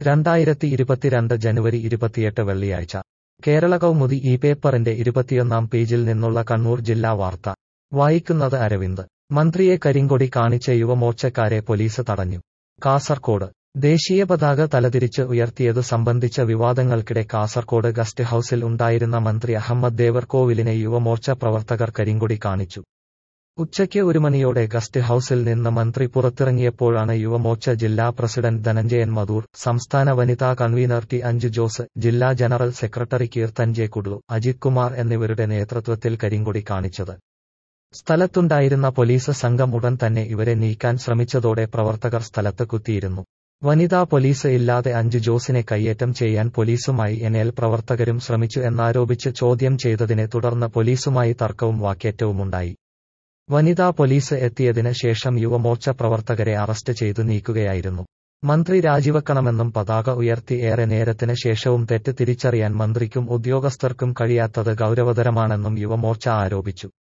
രണ്ടായിരത്തി ഇരുപത്തിരണ്ട് ജനുവരി ഇരുപത്തിയെട്ട് വെള്ളിയാഴ്ച കേരള കൗമുദി ഈ പേപ്പറിന്റെ ഇരുപത്തിയൊന്നാം പേജിൽ നിന്നുള്ള കണ്ണൂർ ജില്ലാ വാർത്ത വായിക്കുന്നത് അരവിന്ദ് മന്ത്രിയെ കരിങ്കൊടി കാണിച്ച യുവമോർച്ചക്കാരെ പോലീസ് തടഞ്ഞു കാസർകോട് ദേശീയ പതാക തലതിരിച്ച് ഉയർത്തിയത് സംബന്ധിച്ച വിവാദങ്ങൾക്കിടെ കാസർകോട് ഗസ്റ്റ് ഹൌസിൽ ഉണ്ടായിരുന്ന മന്ത്രി അഹമ്മദ് ദേവർകോവിലിനെ യുവമോർച്ച പ്രവർത്തകർ കരിങ്കൊടി കാണിച്ചു ഉച്ചയ്ക്ക് ഒരു മണിയോടെ ഗസ്റ്റ് ഹൌസിൽ നിന്ന് മന്ത്രി പുറത്തിറങ്ങിയപ്പോഴാണ് യുവമോർച്ച ജില്ലാ പ്രസിഡന്റ് ധനഞ്ജയൻ മധൂർ സംസ്ഥാന വനിതാ കൺവീനർ ടി അഞ്ജു ജോസ് ജില്ലാ general secretary Keerthan J Kudlu Ajith Kumar എന്നിവരുടെ നേതൃത്വത്തിൽ കരിങ്കൊടി കാണിച്ചത് സ്ഥലത്തുണ്ടായിരുന്ന പോലീസ് സംഘം ഉടൻ തന്നെ ഇവരെ നീക്കാൻ ശ്രമിച്ചതോടെ പ്രവർത്തകർ സ്ഥലത്ത് കുത്തിയിരുന്നു വനിതാ പോലീസ് ഇല്ലാതെ അഞ്ജു ജോസിനെ കയ്യേറ്റം ചെയ്യാൻ പോലീസുമായി എൻഎൽ പ്രവർത്തകരും ശ്രമിച്ചു എന്നാരോപിച്ച് ചോദ്യം ചെയ്തതിനെ തുടർന്ന് പോലീസുമായി തർക്കവും വാക്കേറ്റവുമുണ്ടായി വനിതാ പോലീസ് എത്തിയതിന് ശേഷം യുവമോർച്ച പ്രവർത്തകരെ അറസ്റ്റ് ചെയ്തു നീക്കുകയായിരുന്നു മന്ത്രി രാജിവെക്കണമെന്നും പതാക ഉയർത്തി ഏറെ നേരത്തിന് ശേഷവും തെറ്റ് തിരിച്ചറിയാൻ മന്ത്രിക്കും ഉദ്യോഗസ്ഥർക്കും കഴിയാത്തത് ഗൗരവതരമാണെന്നും യുവമോർച്ച ആരോപിച്ചു